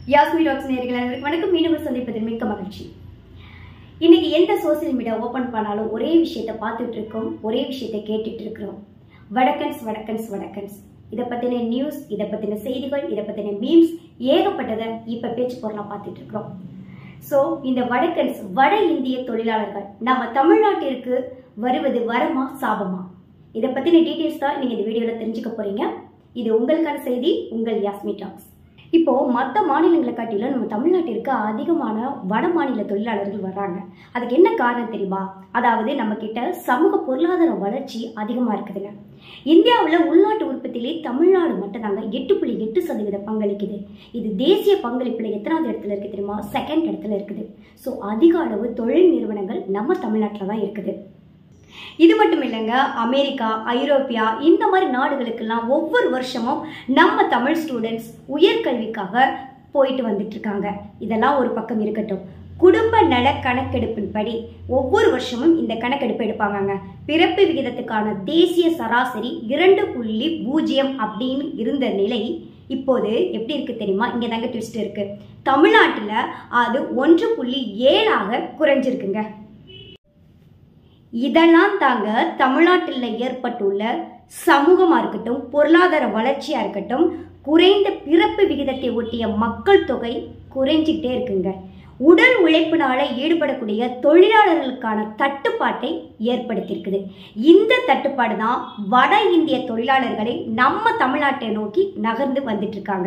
Yasmi tax நேர்கள் அனைவருக்கும் வணக்கம் மீண்டும் ஒரு சந்திப்பதில் மிக்க மகிழ்ச்சி இன்னைக்கு எந்த சோசியல் மீடியா ஓபன் பண்ணாலும் ஒரே விஷயத்தை பார்த்துட்டு இருக்கோம் ஒரே விஷயத்தை கேட்டுட்டு இருக்கிறோம் வடக்கன்ஸ் வடக்கன்ஸ் வடக்கன்ஸ் இதை பத்தின நியூஸ் இதை பத்தின செய்திகள் இதை பத்தின மீம்ஸ் ஏகப்பட்டதை இப்ப பேச்சு பொருளா பார்த்துட்டு இருக்கிறோம் ஸோ இந்த வடக்கன்ஸ் வட இந்திய தொழிலாளர்கள் நம்ம தமிழ்நாட்டிற்கு வருவது வரமா சாபமா இதை பத்தின டீட்டெயில்ஸ் தான் நீங்க இந்த வீடியோல தெரிஞ்சுக்க போறீங்க இது உங்களுக்கான செய்தி உங்கள் யாஸ்மி டாக்ஸ் இப்போ மற்ற மாநிலங்களை காட்டிலும் நம்ம தமிழ்நாட்டிற்கு அதிகமான வட மாநில தொழிலாளர்கள் வர்றாங்க அதுக்கு என்ன காரணம் தெரியுமா அதாவது நம்ம கிட்ட சமூக பொருளாதார வளர்ச்சி அதிகமா இருக்குதுங்க இந்தியாவில் உள்நாட்டு உற்பத்தியிலே தமிழ்நாடு மட்டும்தாங்க எட்டு புள்ளி எட்டு சதவீத பங்களிக்குது இது தேசிய பங்களிப்புல எத்தனாவது இடத்துல இருக்கு தெரியுமா செகண்ட் இடத்துல இருக்குது ஸோ அதிக அளவு தொழில் நிறுவனங்கள் நம்ம தமிழ்நாட்டில் தான் இருக்குது இது மட்டும் இல்லைங்க அமெரிக்கா ஐரோப்பியா இந்த மாதிரி நாடுகளுக்கெல்லாம் ஒவ்வொரு வருஷமும் நம்ம தமிழ் ஸ்டூடெண்ட்ஸ் உயர்கல்விக்காக போயிட்டு வந்துட்டு இருக்காங்க இதெல்லாம் ஒரு பக்கம் இருக்கட்டும் குடும்ப நல கணக்கெடுப்பின்படி ஒவ்வொரு வருஷமும் இந்த கணக்கெடுப்பு எடுப்பாங்கங்க பிறப்பு விகிதத்துக்கான தேசிய சராசரி இரண்டு புள்ளி பூஜ்ஜியம் அப்படின்னு இருந்த நிலை இப்போது எப்படி இருக்கு தெரியுமா இங்க தாங்க ட்விஸ்ட் இருக்கு தமிழ்நாட்டில் அது ஒன்று புள்ளி ஏழாக குறைஞ்சிருக்குங்க இதெல்லாம் தாங்க தமிழ்நாட்டில் ஏற்பட்டுள்ள சமூகமாக இருக்கட்டும் பொருளாதார வளர்ச்சியாக இருக்கட்டும் குறைந்த பிறப்பு விகிதத்தை ஒட்டிய மக்கள் தொகை குறைஞ்சிக்கிட்டே இருக்குங்க உடல் உழைப்பினால ஈடுபடக்கூடிய தொழிலாளர்களுக்கான தட்டுப்பாட்டை ஏற்படுத்தியிருக்குது இந்த தட்டுப்பாடு தான் வட இந்திய தொழிலாளர்களை நம்ம தமிழ்நாட்டை நோக்கி நகர்ந்து வந்துட்டு இருக்காங்க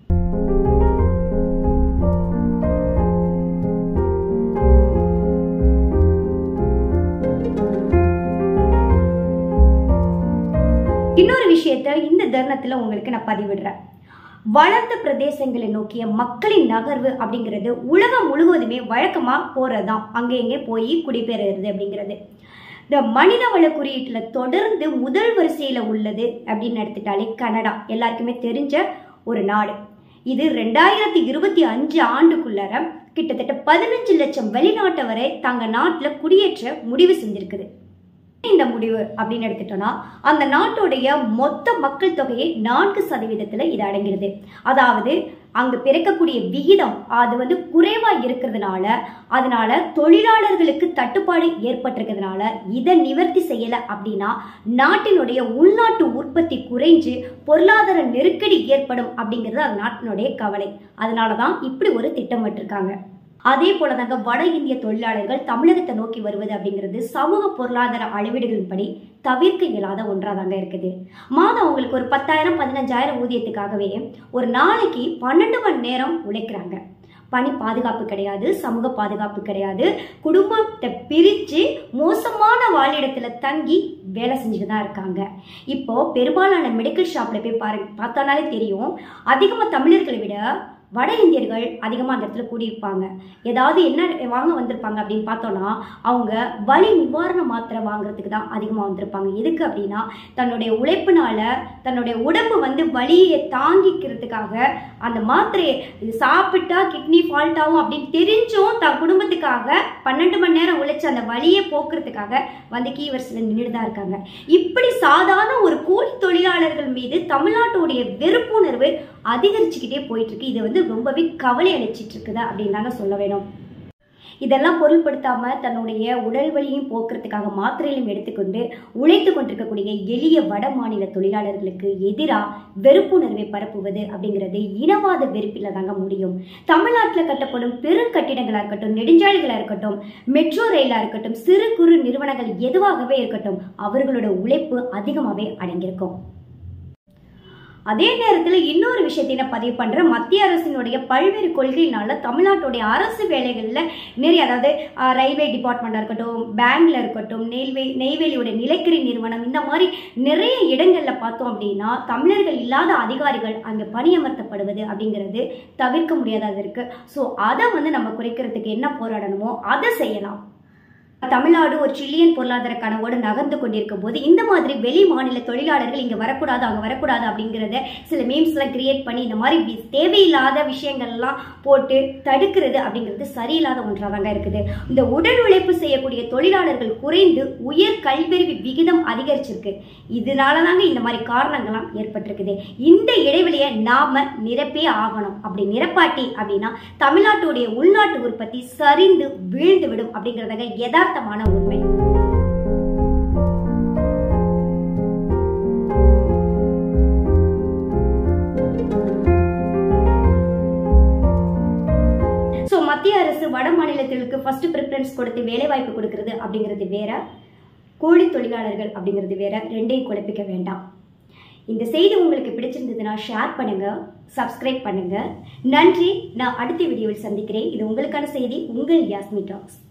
இன்னொரு விஷயத்த இந்த தருணத்துல உங்களுக்கு நான் பதிவிடுறேன் வளர்ந்த பிரதேசங்களை நோக்கிய மக்களின் நகர்வு அப்படிங்கிறது உலகம் முழுவதுமே வழக்கமா போறதுதான் அங்கே எங்கே போய் குடிபெயர்றது அப்படிங்கிறது இந்த மனித வள குறியீட்டுல தொடர்ந்து முதல் வரிசையில உள்ளது அப்படின்னு எடுத்துட்டாலே கனடா எல்லாருக்குமே தெரிஞ்ச ஒரு நாடு இது ரெண்டாயிரத்தி இருபத்தி அஞ்சு ஆண்டுக்குள்ளார கிட்டத்தட்ட பதினஞ்சு லட்சம் வெளிநாட்டவரை தங்க நாட்டுல குடியேற்ற முடிவு செஞ்சிருக்குது இந்த முடிவு அப்படின்னு எடுத்துட்டோம்னா அந்த நாட்டுடைய மொத்த மக்கள் தொகையை நான்கு சதவீதத்துல இது அடங்கிடுது அதாவது அங்கு பிறக்கக்கூடிய விகிதம் அது வந்து குறைவா இருக்கிறதுனால அதனால தொழிலாளர்களுக்கு தட்டுப்பாடு ஏற்பட்டிருக்கிறதுனால இதை நிவர்த்தி செய்யல அப்படின்னா நாட்டினுடைய உள்நாட்டு உற்பத்தி குறைஞ்சு பொருளாதார நெருக்கடி ஏற்படும் அப்படிங்கிறது அந்த நாட்டினுடைய கவலை அதனாலதான் இப்படி ஒரு திட்டம் விட்டுருக்காங்க அதே போல தாங்க வட இந்திய தொழிலாளர்கள் தமிழகத்தை நோக்கி வருவது அப்படிங்கிறது சமூக பொருளாதார அளவீடுகளின்படி தவிர்க்க இயலாத ஒன்றா தாங்க இருக்குது மாதம் அவங்களுக்கு ஒரு பத்தாயிரம் பதினஞ்சாயிரம் ஊதியத்துக்காகவே ஒரு நாளைக்கு பன்னெண்டு மணி நேரம் உழைக்கிறாங்க பணி பாதுகாப்பு கிடையாது சமூக பாதுகாப்பு கிடையாது குடும்பத்தை பிரித்து மோசமான வாழிடத்துல தங்கி வேலை செஞ்சுட்டு தான் இருக்காங்க இப்போ பெரும்பாலான மெடிக்கல் ஷாப்ல போய் பாரு பார்த்தாலே தெரியும் அதிகமாக தமிழர்களை விட வட இந்தியர்கள் அதிகமாக அந்த இடத்துல கூடியிருப்பாங்க ஏதாவது என்ன வாங்க வந்திருப்பாங்க அப்படின்னு பார்த்தோன்னா அவங்க வலி நிவாரண மாத்திரை வாங்குறதுக்கு தான் அதிகமாக வந்திருப்பாங்க எதுக்கு அப்படின்னா தன்னுடைய உழைப்பினால தன்னுடைய உடம்பு வந்து வலியை தாங்கிக்கிறதுக்காக அந்த மாத்திரையை இது சாப்பிட்டா கிட்னி ஃபால்ட் ஆகும் அப்படின்னு தெரிஞ்சும் தன் குடும்பத்துக்காக பன்னெண்டு மணி நேரம் உழைச்சி அந்த வலியை போக்குறதுக்காக வந்து கீவர்ஸில் நின்றுட்டு தான் இருக்காங்க இப்படி சாதாரண ஒரு கூலி தொழிலாளர்கள் மீது தமிழ்நாட்டுடைய வெறுப்புணர்வு அதிகரிச்சுக்கிட்டே போயிட்டு இருக்கு இது வந்து ரொம்பவே கவலை அளிச்சிட்டு இருக்குது அப்படின்னு தாங்க சொல்ல வேணும் இதெல்லாம் பொருள்படுத்தாம தன்னுடைய உடல் வலியும் போக்குறதுக்காக மாத்திரையிலும் எடுத்துக்கொண்டு உழைத்து கொண்டிருக்கக்கூடிய எளிய வட மாநில தொழிலாளர்களுக்கு எதிராக வெறுப்புணர்வை பரப்புவது அப்படிங்கிறது இனவாத வெறுப்பில் தாங்க முடியும் தமிழ்நாட்டில் கட்டப்படும் பெருங்கட்டிடங்களாக இருக்கட்டும் நெடுஞ்சாலைகளாக இருக்கட்டும் மெட்ரோ ரயிலாக இருக்கட்டும் சிறு குறு நிறுவனங்கள் எதுவாகவே இருக்கட்டும் அவர்களோட உழைப்பு அதிகமாகவே அடங்கியிருக்கும் அதே நேரத்தில் இன்னொரு விஷயத்தை நான் பதிவு பண்ணுறேன் மத்திய அரசினுடைய பல்வேறு கொள்கையினால தமிழ்நாட்டுடைய அரசு வேலைகளில் நிறைய அதாவது அஹ், ரயில்வே டிபார்ட்மெண்ட்டாக இருக்கட்டும் பேங்க்ல இருக்கட்டும் நெய்வே நெய்வேலியோட நிலக்கரி நிறுவனம் இந்த மாதிரி நிறைய இடங்களில் பார்த்தோம் அப்படின்னா தமிழர்கள் இல்லாத அதிகாரிகள் அங்கே பணியமர்த்தப்படுவது அப்படிங்கிறது தவிர்க்க முடியாதது இருக்கு ஸோ அதை வந்து நம்ம குறைக்கிறதுக்கு என்ன போராடணுமோ அதை செய்யலாம் தமிழ்நாடு ஒரு ட்ரில்லியன் பொருளாதார கனவோடு நகர்ந்து கொண்டிருக்கும் போது இந்த மாதிரி வெளி மாநில தொழிலாளர்கள் இங்க வரக்கூடாது அங்க வரக்கூடாது அப்படிங்கிறத சில மீம்ஸ் எல்லாம் கிரியேட் பண்ணி இந்த மாதிரி வி- தேவையில்லாத விஷயங்கள்லாம் போட்டு தடுக்கிறது அப்படிங்கிறது சரியில்லாத ஒன்றாக தாங்க இருக்குது இந்த உடல் உழைப்பு செய்யக்கூடிய தொழிலாளர்கள் குறைந்து உயர் கல்வியறிவு விகிதம் அதிகரிச்சிருக்கு இதனால தாங்க இந்த மாதிரி காரணங்கள்லாம் ஏற்பட்டிருக்குது இந்த இடைவெளியை நாம நிரப்பே ஆகணும் அப்படி நிரப்பாட்டி அப்படின்னா தமிழ்நாட்டுடைய உள்நாட்டு உற்பத்தி சரிந்து வீழ்ந்து விடும் அப்படிங்கிறதாங்க யதார்த்தமான உண்மை ஸோ மத்திய அரசு வட மாநிலத்திற்கு ஃபர்ஸ்ட் ப்ரிஃபரன்ஸ் கொடுத்து வேலைவாய்ப்பு கொடுக்கறது அப்படிங்கிறது வேற கூலி தொழிலாளர்கள் அப்படிங்கிறது வேற ரெண்டையும் குழப்பிக்க வேண்டாம் இந்த செய்தி உங்களுக்கு பிடிச்சிருந்ததுன்னா ஷேர் பண்ணுங்க சப்ஸ்கிரைப் பண்ணுங்க நன்றி நான் அடுத்த வீடியோவில் சந்திக்கிறேன் இது உங்களுக்கான செய்தி உங்கள் யாஸ்மி டாக்ஸ்